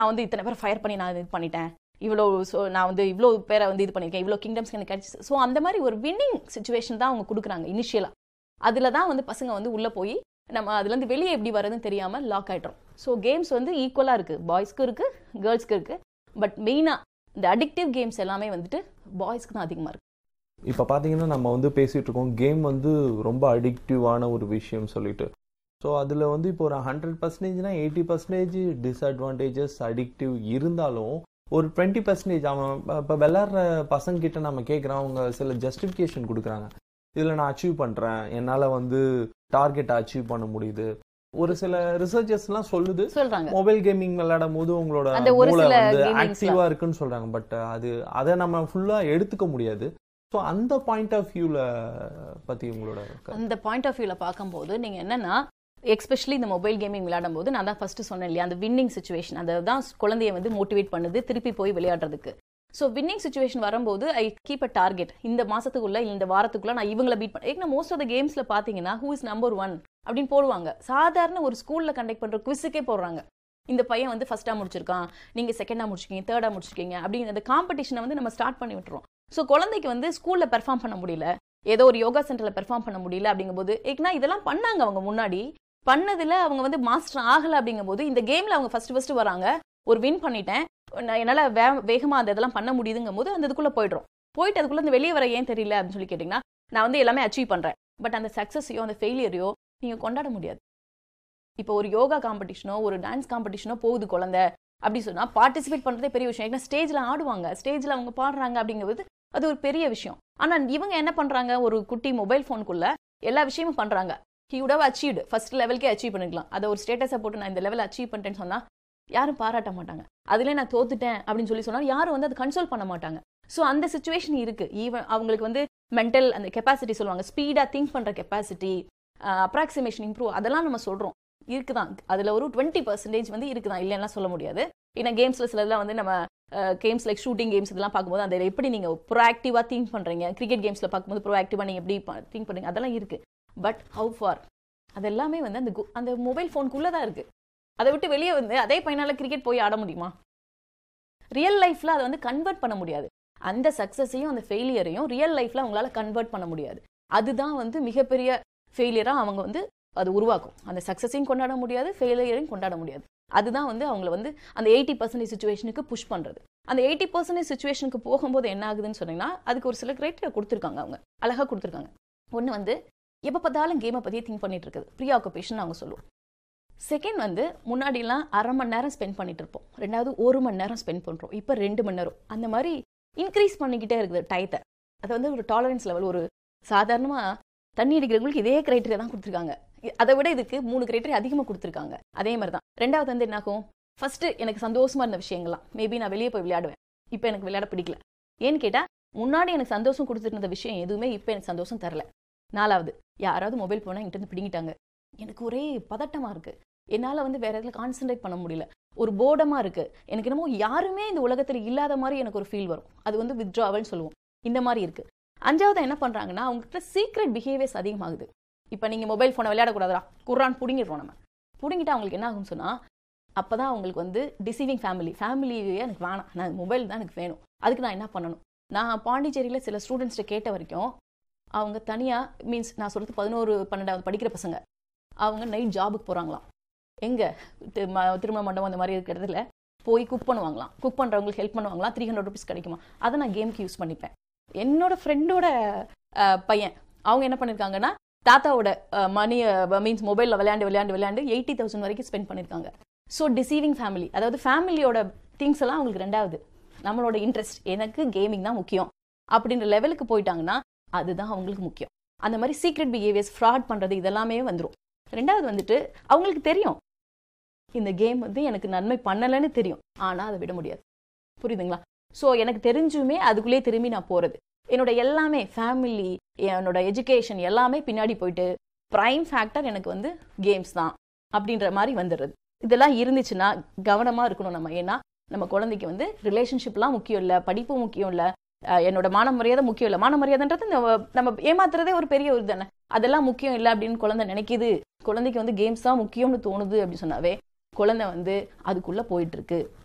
நான் வந்து இத்தனை பேர் ஃபயர் பண்ணி நான் இது பண்ணிட்டேன் இவ்வளோ ஸோ நான் வந்து இவ்வளோ பேரை வந்து இது பண்ணியிருக்கேன் இவ்வளோ கிங்டம்ஸ் எனக்கு கிடச்சி ஸோ அந்த மாதிரி ஒரு வின்னிங் சுச்சுவேஷன் தான் அவங்க கொடுக்குறாங்க இனிஷியலாக அதில் தான் வந்து பசங்க வந்து உள்ளே போய் நம்ம அதுலேருந்து வெளியே எப்படி வர்றதுன்னு தெரியாமல் லாக் ஆகிட்டோம் ஸோ கேம்ஸ் வந்து ஈக்குவலாக இருக்குது பாய்ஸ்க்கு இருக்குது கேர்ள்ஸ்க்கு இருக்குது பட் மெயினாக இந்த அடிக்டிவ் கேம்ஸ் எல்லாமே வந்துட்டு பாய்ஸ்க்கு தான் அதிகமாக இருக்குது இப்போ பார்த்தீங்கன்னா நம்ம வந்து பேசிகிட்டு இருக்கோம் கேம் வந்து ரொம்ப அடிக்டிவான ஒரு விஷயம் சொல்லிட்டு ஸோ அதில் வந்து இப்போ ஒரு ஹண்ட்ரட் பர்சன்டேஜ்னா எயிட்டி பர்சன்டேஜ் டிஸ்அட்வான்டேஜஸ் அடிக்டிவ் இருந்தாலும் ஒரு டுவெண்ட்டி பர்சன்டேஜ் அவன் இப்போ விளாட்ற பசங்கிட்ட நம்ம கேட்குறோம் அவங்க சில ஜஸ்டிஃபிகேஷன் கொடுக்குறாங்க இதில் நான் அச்சீவ் பண்ணுறேன் என்னால் வந்து டார்கெட்டை அச்சீவ் பண்ண முடியுது ஒரு சில ரிசர்ச்சர்ஸ்லாம் சொல்லுது சொல்கிறாங்க மொபைல் கேமிங் விளையாடும் போது உங்களோட அந்த ஒரு மூளை சில வந்து gamings ஆக்டிவா இருக்குன்னு சொல்றாங்க பட் அது அதை நம்ம ஃபுல்லா எடுத்துக்க முடியாது ஸோ அந்த பாயிண்ட் ஆஃப் வியூல பத்தி உங்களோட கருத்து. அந்த பாயிண்ட் ஆஃப் வியூவில் பார்க்கும்போது நீங்கள் என்னன்னா எக்ஸ்பெஷலி இந்த மொபைல் கேமிங் விளையாடும் போது நான் தான் ஃபர்ஸ்ட் சொன்னேன் இல்லையா அந்த வின்னிங் சுச்சுவேஷன் அதை தான் குழந்தைய வந்து மோட்டிவேட் பண்ணுது திருப்பி போய் விளையாடுறதுக்கு ஸோ வின்னிங் சுச்சுவேஷன் வரும்போது ஐ கீப் அ டார்கெட் இந்த மாசத்துக்குள்ள இல்ல இந்த வாரத்துக்குள்ள நான் இவங்கள பீட் பண்ண ஏன்னா மோஸ்ட் ஆஃப் த கேம்ஸ்ல பாத்தீங்கன்னா ஹூ இஸ் நம்பர் ஒன் அப்படின்னு போடுவாங்க சாதாரண ஒரு ஸ்கூல்ல கண்டக்ட் பண்ற குவிஸுக்கே போடுறாங்க இந்த பையன் வந்து ஃபர்ஸ்டா முடிச்சிருக்கான் நீங்க செகண்டா முடிச்சிருக்கீங்க தேர்டா முடிச்சிருக்கீங்க அப்படிங்கிற அந்த காம்படிஷனை வந்து நம்ம ஸ்டார்ட் பண்ணி விட்டுறோம் ஸோ குழந்தைக்கு வந்து ஸ்கூல்ல பெர்ஃபார்ம் பண்ண முடியல ஏதோ ஒரு யோகா சென்டர்ல பெர்ஃபார்ம் பண்ண முடியல அப்படிங்கும்போது ஏன்னா இதெல்லாம் பண்ணாங்க அவங்க முன்னாடி பண்ணதுல அவங்க வந்து மாஸ்டர் ஆகல அப்படிங்கும்போது இந்த கேம்ல அவங்க ஃபர்ஸ்ட் ஃபர்ஸ்ட் வராங்க ஒரு வின் பண்ணிட்டேன் நான் என்னால வே வேகமா அந்த இதெல்லாம் பண்ண முடியுதுங்கும் போது அந்த இதுக்குள்ள போயிடுறோம் போயிட்டு அதுக்குள்ள இந்த வெளியே வர ஏன் தெரியல அப்படின்னு சொல்லி கேட்டிங்கன்னா நான் வந்து எல்லாமே அச்சீவ் பண்றேன் பட் அந்த சக்ஸஸையோ அந்த ஃபெயிலியரையோ நீங்க கொண்டாட முடியாது இப்போ ஒரு யோகா காம்படிஷனோ ஒரு டான்ஸ் காம்படிஷனோ போகுது குழந்தை அப்படி சொன்னா பார்ட்டிசிபேட் பண்றதே பெரிய விஷயம் ஏன்னா ஸ்டேஜ்ல ஆடுவாங்க ஸ்டேஜ்ல அவங்க பாடுறாங்க அப்படிங்கும்போது அது ஒரு பெரிய விஷயம் ஆனா இவங்க என்ன பண்றாங்க ஒரு குட்டி மொபைல் ஃபோனுக்குள்ள எல்லா விஷயமும் பண்றாங்க he would have achieved first லெவலுக்கே அச்சீவ் பண்ணிக்கலாம் அதை ஒரு ஸ்டேட்டஸை போட்டு நான் இந்த லெவல் அச்சீவ் பண்ணிட்டேன்னு சொன்னா யாரும் பாராட்ட மாட்டாங்க அதுல நான் தோத்துட்டேன் அப்படின்னு சொல்லி சொன்னா யாரும் வந்து அதை கன்சோல் பண்ண மாட்டாங்க ஸோ அந்த சுச்சுவேஷன் இருக்கு ஈவன் அவங்களுக்கு வந்து மென்டல் அந்த கெப்பாசிட்டி சொல்லுவாங்க ஸ்பீடா திங்க் பண்ற கெப்பாசிட்டி அப்ராக்சிமேஷன் இம்ப்ரூவ் அதெல்லாம் நம்ம சொல்றோம் இருக்குதான் அதுல ஒரு டுவெண்ட்டி பர்சன்டேஜ் வந்து இருக்குதான் இல்லைன்னா சொல்ல முடியாது ஏன்னா கேம்ஸ்ல சிலதெல்லாம் வந்து நம்ம கேம்ஸ் லைக் ஷூட்டிங் கேம்ஸ் இதெல்லாம் பார்க்கும்போது அதில் எப்படி நீங்க ப்ரோஆக்டிவா திங்க் பண்றீங்க கிரிக்கெட் கேம்ஸ்ல பார்க்கும்போது ப்ரோஆக்டிவா நீங்க எப்படி திங்க் பண்றீங்க அதெல்லாம் இருக்கு பட் ஹவு ஃபார் அது எல்லாமே வந்து அந்த கு- அந்த மொபைல் ஃபோனுக்குள்ளே தான் இருக்கு அதை விட்டு வெளியே வந்து அதே பையனால கிரிக்கெட் போய் ஆட முடியுமா ரியல் லைஃப்ல அதை வந்து கன்வெர்ட் பண்ண முடியாது அந்த சக்ஸஸையும் அந்த ஃபெயிலியரையும் ரியல் லைஃப்ல அவங்களால கன்வெர்ட் பண்ண முடியாது அதுதான் வந்து மிகப்பெரிய ஃபெயிலியரா அவங்க வந்து அது உருவாக்கும் அந்த சக்ஸஸையும் கொண்டாட முடியாது ஃபெயிலியரையும் கொண்டாட முடியாது அதுதான் வந்து அவங்கள வந்து அந்த எயிட்டி பர்சன்டேஜ் சுச்சுவேஷனுக்கு புஷ் பண்றது அந்த எயிட்டி பர்சன்டேஜ் சுச்சுவேஷனுக்கு போகும்போது என்ன ஆகுதுன்னு சொன்னீங்கன்னா அதுக்கு ஒரு சில கிரைட்டீரியா கொடுத்துருக்காங்க அவங்க அழகா கொடுத்துருக்காங்க ஒன்று வந்து எப்போ பார்த்தாலும் கேமை பற்றியே திங்க் பண்ணிட்டு இருக்குது ப்ரீ ஆக்குபேஷன் அவங்க சொல்லுவோம் செகண்ட் வந்து முன்னாடிலாம் அரை மணி நேரம் ஸ்பெண்ட் பண்ணிட்டு இருப்போம் ரெண்டாவது ஒரு மணி நேரம் ஸ்பெண்ட் பண்ணுறோம் இப்போ ரெண்டு மணி நேரம் அந்த மாதிரி இன்க்ரீஸ் பண்ணிக்கிட்டே இருக்குது டயத்தை அது வந்து ஒரு டாலரன்ஸ் லெவல் ஒரு சாதாரணமாக தண்ணி அடிக்கிறவங்களுக்கு இதே கிரைட்டீரியா தான் கொடுத்துருக்காங்க இ- அதை விட இதுக்கு மூணு கிரைட்டீரியா அதிகமாக கொடுத்துருக்காங்க அதே மாதிரி தான் ரெண்டாவது வந்து என்னாகும் ஃபர்ஸ்ட் எனக்கு சந்தோஷமா இருந்த விஷயங்கள்லாம் மேபி நான் வெளியே போய் விளையாடுவேன் இப்போ எனக்கு விளையாட பிடிக்கல ஏன்னு கேட்டால் முன்னாடி எனக்கு சந்தோஷம் கொடுத்துட்டு இருந்த விஷயம் எதுவுமே இப்போ எனக்கு சந்தோஷம் தரல நாலாவது யாராவது மொபைல் போனால் என்கிட்ட இருந்து பிடிங்கிட்டாங்க எனக்கு ஒரே பதட்டமா இருக்கு என்னால் வந்து வேற எதுல கான்சென்ட்ரேட் பண்ண முடியல ஒரு போர்டமா இருக்கு எனக்கு என்னமோ யாருமே இந்த உலகத்தில் இல்லாத மாதிரி எனக்கு ஒரு ஃபீல் வரும் அது வந்து வித்ட்ராவல்னு சொல்லுவோம் இந்த மாதிரி இருக்கு அஞ்சாவது என்ன பண்றாங்கன்னா அவங்ககிட்ட சீக்ரெட் பிஹேவியர்ஸ் அதிகமாகுது இப்போ நீங்க மொபைல் ஃபோனை விளையாடக்கூடாதா குர்ரான் பிடுங்கிடுறோம் நம்ம பிடுங்கிட்டு அவங்களுக்கு என்ன ஆகும்னு சொன்னா அப்பதான் அவங்களுக்கு வந்து டிசீவிங் ஃபேமிலி ஃபேமிலியே எனக்கு வேணாம் நான் மொபைல் தான் எனக்கு வேணும் அதுக்கு நான் என்ன பண்ணணும் நான் பாண்டிச்சேரியில் சில ஸ்டூடெண்ட்ஸ்கிட்ட கேட்ட வரைக்கும் அவங்க தனியாக மீன்ஸ் நான் சொல்றது பதினோரு பன்னெண்டாவது படிக்கிற பசங்க அவங்க நைட் ஜாபுக்கு போகிறாங்களாம் எங்கே திருமண மண்டபம் அந்த மாதிரி இருக்கிற இடத்துல போய் குக் பண்ணுவாங்களாம் குக் பண்ணுறவங்களுக்கு ஹெல்ப் பண்ணுவாங்களாம் த்ரீ ஹண்ட்ரட் ருபீஸ் கிடைக்குமா அதை நான் கேம்க்கு யூஸ் பண்ணிப்பேன் என்னோட ஃப்ரெண்டோட பையன் அவங்க என்ன பண்ணியிருக்காங்கன்னா தாத்தாவோட மணி மீன்ஸ் மொபைலில் விளையாண்டு விளையாண்டு விளையாண்டு எயிட்டி தௌசண்ட் வரைக்கும் ஸ்பெண்ட் பண்ணியிருக்காங்க ஸோ டிசீவிங் ஃபேமிலி அதாவது ஃபேமிலியோட திங்ஸ் எல்லாம் அவங்களுக்கு ரெண்டாவது நம்மளோட இன்ட்ரெஸ்ட் எனக்கு கேமிங் தான் முக்கியம் அப்படின்ற லெவலுக்கு போயிட்டாங்கன்னா அதுதான் அவங்களுக்கு முக்கியம் அந்த மாதிரி சீக்ரெட் பிஹேவியர்ஸ் ஃப்ராட் பண்ணுறது இதெல்லாமே வந்துடும் ரெண்டாவது வந்துட்டு அவங்களுக்கு தெரியும் இந்த கேம் வந்து எனக்கு நன்மை பண்ணலைன்னு தெரியும் ஆனால் அதை விட முடியாது புரியுதுங்களா ஸோ எனக்கு தெரிஞ்சுமே அதுக்குள்ளேயே திரும்பி நான் போகிறது என்னோட எல்லாமே ஃபேமிலி என்னோட எஜுகேஷன் எல்லாமே பின்னாடி போயிட்டு ப்ரைம் ஃபேக்டர் எனக்கு வந்து கேம்ஸ் தான் அப்படின்ற மாதிரி வந்துடுறது இதெல்லாம் இருந்துச்சுன்னா கவனமாக இருக்கணும் நம்ம ஏன்னா நம்ம குழந்தைக்கு வந்து ரிலேஷன்ஷிப்லாம் முக்கியம் இல்லை படிப்பு முக்கியம் இல்லை என்னோட மான மரியாதை முக்கியம் இல்லை மான மரியாதைன்றது நம்ம நம்ம ஏமாத்துறதே ஒரு பெரிய ஒரு தானே அதெல்லாம் முக்கியம் இல்லை அப்படின்னு குழந்தை நினைக்குது குழந்தைக்கு வந்து கேம்ஸ் தான் முக்கியம்னு தோணுது அப்படின்னு சொன்னாவே குழந்தை வந்து அதுக்குள்ள போயிட்டு இருக்கு